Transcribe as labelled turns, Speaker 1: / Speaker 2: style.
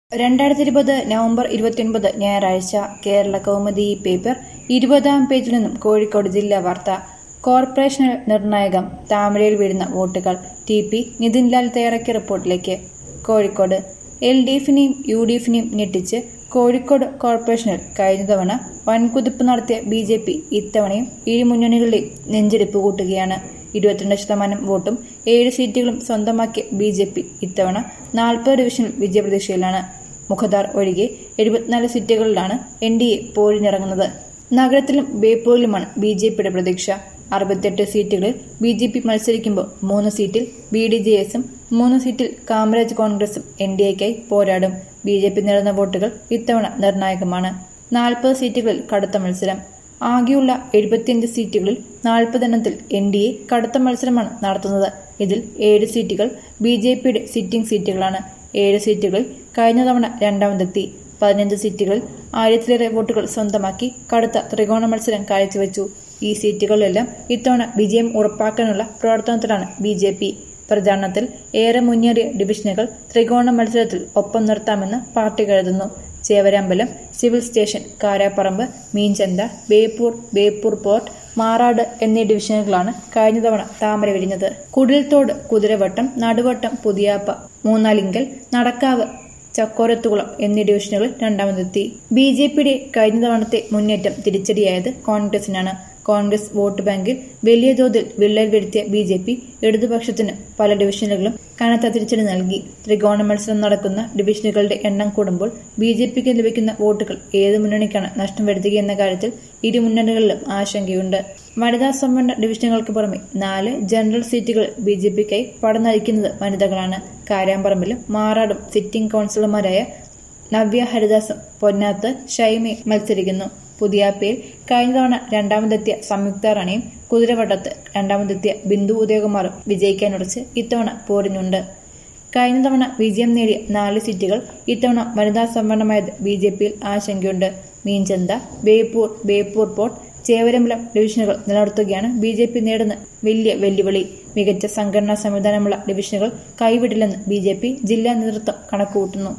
Speaker 1: രണ്ടായിരത്തി ഇരുപത് നവംബർ ഇരുപത്തിയൊൻപത് ഞായറാഴ്ച കേരള കൗമുദി പേപ്പർ ഇരുപതാം പേജിൽ നിന്നും കോഴിക്കോട് ജില്ലാ വാർത്ത കോർപ്പറേഷനിൽ നിർണായകം താമരയിൽ വീഴുന്ന വോട്ടുകൾ ടി പി നിതിൻലാൽ തയ്യാറാക്കിയ റിപ്പോർട്ടിലേക്ക് കോഴിക്കോട് എൽ ഡി എഫിനെയും യു ഡി എഫിനെയും ഞെട്ടിച്ച് കോഴിക്കോട് കോർപ്പറേഷനിൽ കഴിഞ്ഞ തവണ വൻകുതിപ്പ് നടത്തിയ ബി ജെ പി ഇത്തവണയും ഇരു മുന്നണികളുടെയും നെഞ്ചെടുപ്പ് കൂട്ടുകയാണ് ഇരുപത്തിരണ്ട് ശതമാനം വോട്ടും ഏഴ് സീറ്റുകളും സ്വന്തമാക്കിയ ബി ജെ പി ഇത്തവണ നാൽപ്പത് ഡിവിഷനിൽ വിജയപ്രതീക്ഷയിലാണ് മുഖദാർ ഒഴികെ എഴുപത്തിനാല് സീറ്റുകളിലാണ് എൻ ഡി എ പോരിനിറങ്ങുന്നത് നഗരത്തിലും ബേപ്പൂരിലുമാണ് ബി ജെ പിയുടെ പ്രതീക്ഷ അറുപത്തെട്ട് സീറ്റുകളിൽ ബി ജെ പി മത്സരിക്കുമ്പോൾ മൂന്ന് സീറ്റിൽ ബി ഡി ജെ എസും മൂന്ന് സീറ്റിൽ കാമരാജ് കോൺഗ്രസും എൻ ഡി എക്കായി പോരാടും ബി ജെ പി നേടുന്ന വോട്ടുകൾ ഇത്തവണ നിർണായകമാണ് നാൽപ്പത് സീറ്റുകളിൽ കടുത്ത മത്സരം ആകെയുള്ള എഴുപത്തിയഞ്ച് സീറ്റുകളിൽ നാൽപ്പതെണ്ണത്തിൽ എൻ ഡി എ കടുത്ത മത്സരമാണ് നടത്തുന്നത് ഇതിൽ ഏഴ് സീറ്റുകൾ ബി ജെ പിയുടെ സിറ്റിംഗ് സീറ്റുകളാണ് ഏഴ് സീറ്റുകളിൽ കഴിഞ്ഞ തവണ രണ്ടാമതെത്തി പതിനഞ്ച് സീറ്റുകളിൽ ആയിരത്തിലേറെ വോട്ടുകൾ സ്വന്തമാക്കി കടുത്ത ത്രികോണ മത്സരം കാഴ്ചവെച്ചു ഈ സീറ്റുകളിലെല്ലാം ഇത്തവണ വിജയം ഉറപ്പാക്കാനുള്ള പ്രവർത്തനത്തിലാണ് ബി ജെ പി പ്രചാരണത്തിൽ ഏറെ മുന്നേറിയ ഡിവിഷനുകൾ ത്രികോണ മത്സരത്തിൽ ഒപ്പം നിർത്താമെന്ന് പാർട്ടി കരുതുന്നു Chevarambalam civil station Karaparamba Meenchantha Beypore Beypore port Marad എന്നീ ഡിവിഷനുകളാണ് കഴിഞ്ഞ തവണ താമര വിരിഞ്ഞത് കുടിൽത്തോട് കുതിരവട്ടം നടുവട്ടം പുതിയാപ്പ മൂന്നാലിങ്കൽ നടക്കാവ് ചക്കോരത്തുകുളം എന്നീ ഡിവിഷനുകൾ രണ്ടാമതെത്തി ബി ജെ പിയുടെ കഴിഞ്ഞ തവണത്തെ മുന്നേറ്റം തിരിച്ചടിയായത് കോൺഗ്രസിനാണ് കോൺഗ്രസ് വോട്ട് ബാങ്കിൽ വലിയ തോതിൽ വിള്ളൽ വരുത്തിയ ബി ജെ പി ഇടതുപക്ഷത്തിന് പല ഡിവിഷനുകളും കനത്ത തിരിച്ചടി നൽകി ത്രികോണ മത്സരം നടക്കുന്ന ഡിവിഷനുകളുടെ എണ്ണം കൂടുമ്പോൾ ബി ജെ പിക്ക് ലഭിക്കുന്ന വോട്ടുകൾ ഏത് മുന്നണിക്കാണ് നഷ്ടം വരുത്തുകയെന്ന കാര്യത്തിൽ ഇരു മുന്നണികളിലും ആശങ്കയുണ്ട് വനിതാ സംവരണ ഡിവിഷനുകൾക്ക് പുറമെ നാല് ജനറൽ സീറ്റുകൾ ബി ജെ പിക്കായി പടനയിക്കുന്നത് വനിതകളാണ് കാരാമ്പറമ്പിലും മാറാടും സിറ്റിംഗ് കൌൺസിലർമാരായ നവ്യ ഹരിദാസും പൊന്നാത്ത് ഷൈമയും മത്സരിക്കുന്നു പുതിയാപ്പയിൽ കഴിഞ്ഞ തവണ രണ്ടാമതെത്തിയ സംയുക്ത റാണിയും കുതിരവട്ടത്ത് രണ്ടാമതെത്തിയ ബിന്ദു ഉദയകുമാറും വിജയിക്കാനുറച്ച് ഇത്തവണ പോരിനുണ്ട് കഴിഞ്ഞ തവണ വിജയം നേടിയ നാല് സീറ്റുകൾ ഇത്തവണ വനിതാ സംവരണമായത് ബി ജെ പിയിൽ ആശങ്കയുണ്ട് മീൻചന്ത ബേപ്പൂർ ബേപ്പൂർ പോർട്ട് ചേവരമ്പലം ഡിവിഷനുകൾ നിലനിർത്തുകയാണ് ബി ജെ പി നേടുന്ന വലിയ വെല്ലുവിളി മികച്ച സംഘടനാ സംവിധാനമുള്ള ഡിവിഷനുകൾ കൈവിടില്ലെന്ന് ബി ജെ പി ജില്ലാ നേതൃത്വം കണക്കുകൂട്ടുന്നു